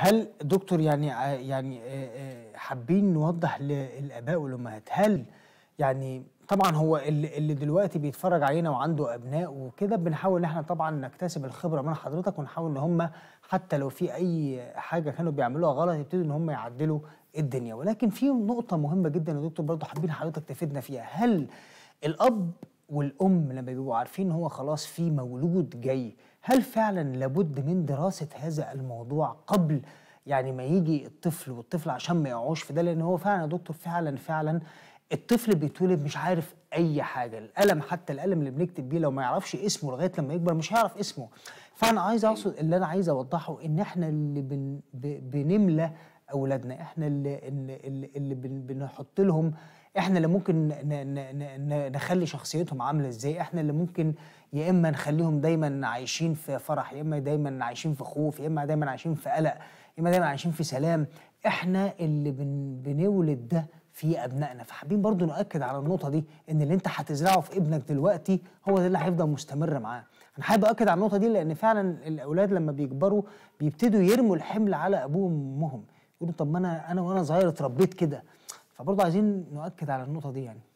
هل دكتور يعني ع- يعني آه، آه، حابين نوضح للاباء والامهات هل يعني طبعا هو اللي, اللي دلوقتي بيتفرج علينا وعنده ابناء وكده بنحاول ان احنا طبعا نكتسب الخبره من حضرتك ونحاول ان هم حتى لو في اي حاجه كانوا بيعملوها غلط يبتدوا ان هم يعدلوا الدنيا ولكن في نقطه مهمه جدا يا دكتور برضه حابين حضرتك تفيدنا فيها هل الاب والام لما بيبقوا عارفين ان هو خلاص في مولود جاي هل فعلا لابد من دراسه هذا الموضوع قبل يعني ما يجي الطفل والطفل عشان ما يقعوش في ده لان هو فعلا يا دكتور فعلا فعلا الطفل بيتولد مش عارف اي حاجه القلم حتى القلم اللي بنكتب بيه لو ما يعرفش اسمه لغايه لما يكبر مش هيعرف اسمه فانا عايز اقصد اللي انا عايز اوضحه ان احنا اللي بن ب- بنملى اولادنا احنا اللي اللي, اللي, اللي بن بنحط لهم احنا اللي ممكن ن ن ن ن نخلي شخصيتهم عامله ازاي احنا اللي ممكن يا اما نخليهم دايما عايشين في فرح يا اما دايما عايشين في خوف يا اما دايما عايشين في قلق يا اما دايما عايشين في سلام احنا اللي بن بنولد ده في ابنائنا فحابين برضو نؤكد على النقطه دي ان اللي انت هتزرعه في ابنك دلوقتي هو ده اللي هيفضل مستمر معاه انا حابب اؤكد على النقطه دي لان فعلا الاولاد لما بيكبروا بيبتدوا يرموا الحمل على ابوهم وامهم يقولوا طب ما انا انا وانا صغير اتربيت كده فبرضه عايزين نؤكد على النقطه دي يعني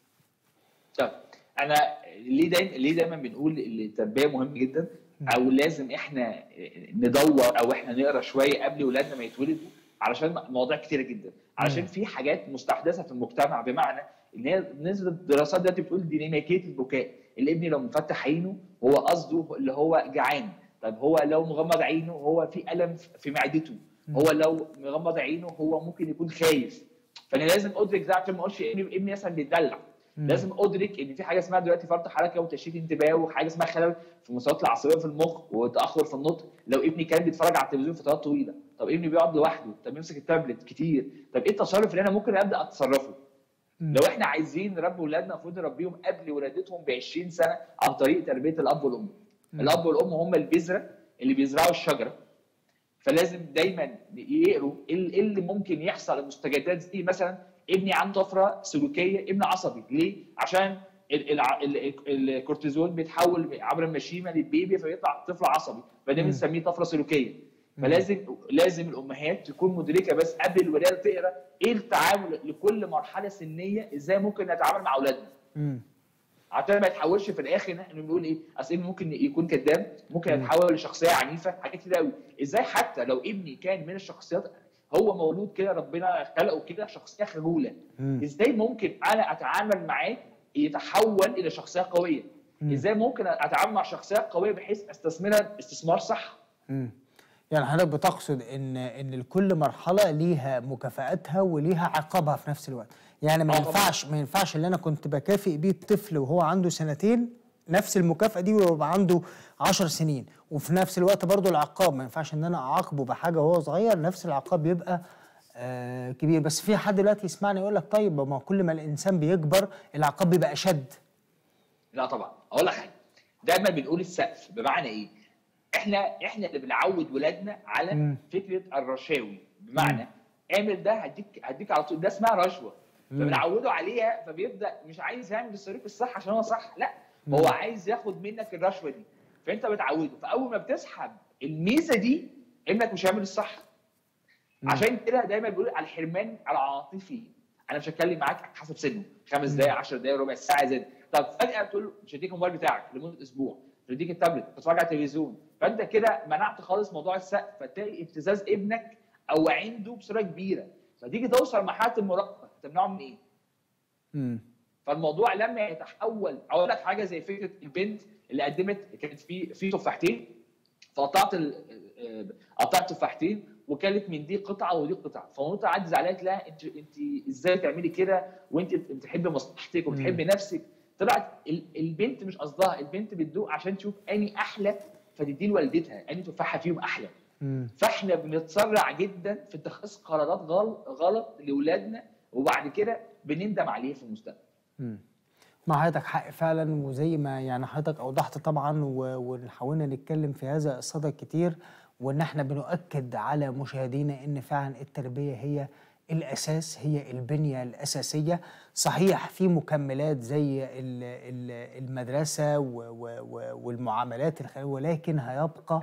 طب انا ليه دايما ليه دايما بنقول ان التربيه مهم جدا او لازم احنا ندور او احنا نقرا شويه قبل ولادنا ما يتولدوا علشان مواضيع كتيره جدا علشان في حاجات مستحدثه في المجتمع بمعنى ان هي نزلت دراسات دلوقتي بتقول ديناميكيه البكاء الابن لو مفتح عينه هو قصده اللي هو جعان طب هو لو مغمض عينه هو في الم في معدته هو لو مغمض عينه هو ممكن يكون خايف فانا لازم ادرك ده عشان ما اقولش ابني ابني مثلا بيتدلع لازم ادرك ان في حاجه اسمها دلوقتي فرط حركه وتشتيت انتباه وحاجه اسمها خلل في المسارات العصبيه في المخ وتاخر في النطق لو ابني كان بيتفرج على التلفزيون فترات طويله طب ابني بيقعد لوحده طب يمسك التابلت كتير طب ايه التصرف اللي انا ممكن ابدا اتصرفه لو احنا عايزين نربي ولادنا المفروض نربيهم قبل ولادتهم ب 20 سنه عن طريق تربيه الاب والام الاب والام هم البذره اللي بيزرعوا الشجره فلازم دايما يقروا ايه إيه اللي ممكن يحصل المستجدات دي مثلا ابني عنده طفره سلوكيه ابن عصبي ليه؟ عشان ال- الع- ال- الكورتيزون بيتحول عبر المشيمه للبيبي فيطلع طفل عصبي فده بنسميه طفره سلوكيه فلازم لازم الامهات تكون مدركه بس قبل الولاده تقرا ايه التعامل لكل مرحله سنيه ازاي ممكن نتعامل مع اولادنا امم عشان ما يتحولش في الاخر ان احنا بنقول ايه اصل ابني ممكن يكون كذاب ممكن يتحول لشخصيه عنيفه حاجات كتير قوي ازاي حتى لو ابني كان من الشخصيات هو مولود كده ربنا خلقه كده شخصيه خجوله مم. ازاي ممكن انا اتعامل معاه يتحول الى شخصيه قويه ازاي ممكن اتعامل مع شخصيه قويه بحيث استثمرها استثمار صح امم يعني حضرتك بتقصد ان ان لكل مرحله ليها مكافاتها وليها عقابها في نفس الوقت يعني ما آه طبعاً. ينفعش ما ينفعش اللي انا كنت بكافئ بيه الطفل وهو عنده سنتين نفس المكافاه دي ويبقى عنده عشر سنين وفي نفس الوقت برضو العقاب ما ينفعش ان انا اعاقبه بحاجه وهو صغير نفس العقاب يبقى آه كبير بس في حد دلوقتي يسمعني يقول لك طيب ما هو كل ما الانسان بيكبر العقاب بيبقى اشد لا طبعا اقول لك حاجه دايما بنقول السقف بمعنى ايه احنا احنا اللي بنعود ولادنا على مم. فكره الرشاوي بمعنى اعمل ده هديك هديك على طول ده اسمها رشوه فبنعوده عليها فبيبدا مش عايز يعمل الصريف الصح عشان هو صح لا هو عايز ياخد منك الرشوه دي فانت بتعوده فاول ما بتسحب الميزه دي ابنك مش هيعمل الصح عشان كده دايما بيقول على الحرمان العاطفي انا مش هتكلم معاك حسب سنه خمس دقائق 10 دقائق ربع ساعه زاد طب فجاه بتقول له مش هديك الموبايل بتاعك لمده اسبوع مش هديك التابلت تتفرج على التلفزيون فانت كده منعت خالص موضوع السقف فتلاقي ابتزاز ابنك او عنده بصوره كبيره فتيجي توصل مرحله المراهقه تمنعه من ايه؟ امم فالموضوع لما يتحول اقول لك حاجه زي فكره البنت اللي قدمت كانت في في تفاحتين فقطعت ال- آه، قطعت تفاحتين وكلت من دي قطعه ودي قطعه فمامتها قعدت زعلانه قالت لها انت انت ازاي تعملي كده وانت بتحبي مصلحتك وبتحبي نفسك طلعت ال- البنت مش قصدها البنت بتدوق عشان تشوف اني احلى فتديه لوالدتها اني تفاحه فيهم احلى امم فاحنا بنتسرع جدا في اتخاذ قرارات غلط غلط لاولادنا وبعد كده بنندم عليه في المستقبل مع حضرتك حق فعلا وزي ما يعني حضرتك اوضحت طبعا و- وحاولنا نتكلم في هذا الصدد كتير وان احنا بنؤكد على مشاهدينا ان فعلا التربيه هي الاساس هي البنيه الاساسيه صحيح في مكملات زي ال- ال- المدرسه و- و- و- والمعاملات الخارجيه ولكن هيبقى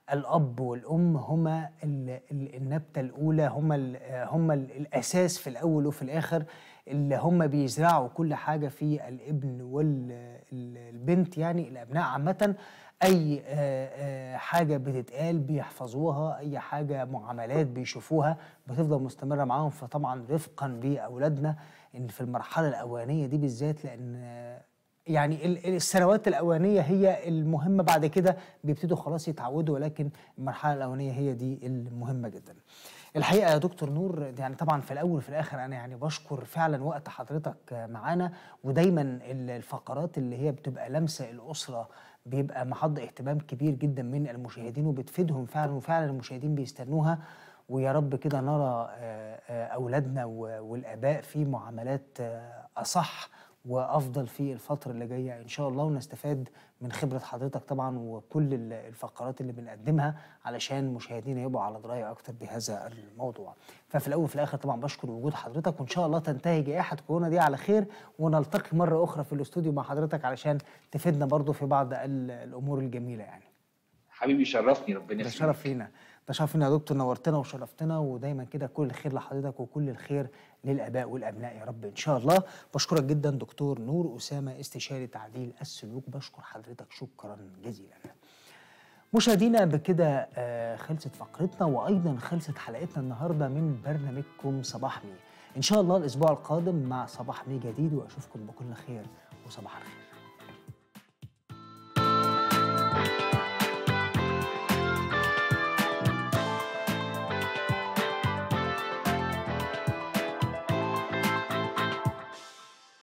الاب والام هما ال- ال- النبته الاولى هما ال- هما ال- الاساس في الاول وفي الاخر اللي هما بيزرعوا كل حاجه في الابن والبنت يعني الابناء عامه اي آه، آه، حاجه بتتقال بيحفظوها اي حاجه معاملات بيشوفوها بتفضل مستمره معاهم فطبعا رفقا باولادنا ان في المرحله الاولانيه دي بالذات لان آه، يعني ال- ال- السنوات الاولانيه هي المهمه بعد كده بيبتدوا خلاص يتعودوا ولكن المرحله الاولانيه هي دي المهمه جدا الحقيقه يا دكتور نور يعني طبعا في الاول وفي الاخر انا يعني بشكر فعلا وقت حضرتك معانا ودايما ال- الفقرات اللي هي بتبقى لمسه الاسره بيبقى محض اهتمام كبير جدا من المشاهدين وبتفيدهم فعلا وفعلا المشاهدين بيستنوها ويا رب كده نرى آه، آه، اولادنا و- والاباء في معاملات آه، اصح وافضل في الفتره اللي جايه ان شاء الله ونستفاد من خبره حضرتك طبعا وكل ال- الفقرات اللي بنقدمها علشان مشاهدينا يبقوا على درايه اكتر بهذا الموضوع ففي الاول وفي الاخر طبعا بشكر وجود حضرتك وان شاء الله تنتهي جائحه كورونا دي على خير ونلتقي مره اخرى في الاستوديو مع حضرتك علشان تفيدنا برضو في بعض ال- الامور الجميله يعني حبيبي شرفني ربنا ده يخليك شرف لينا ده شرف لينا يا دكتور نورتنا وشرفتنا ودايما كده كل الخير لحضرتك وكل الخير للاباء والابناء يا رب ان شاء الله بشكرك جدا دكتور نور اسامه استشاري تعديل السلوك بشكر حضرتك شكرا جزيلا مشاهدينا بكده آه، خلصت فقرتنا وايضا خلصت حلقتنا النهارده من برنامجكم صباح مي ان شاء الله الاسبوع القادم مع صباح مي جديد واشوفكم بكل خير وصباح الخير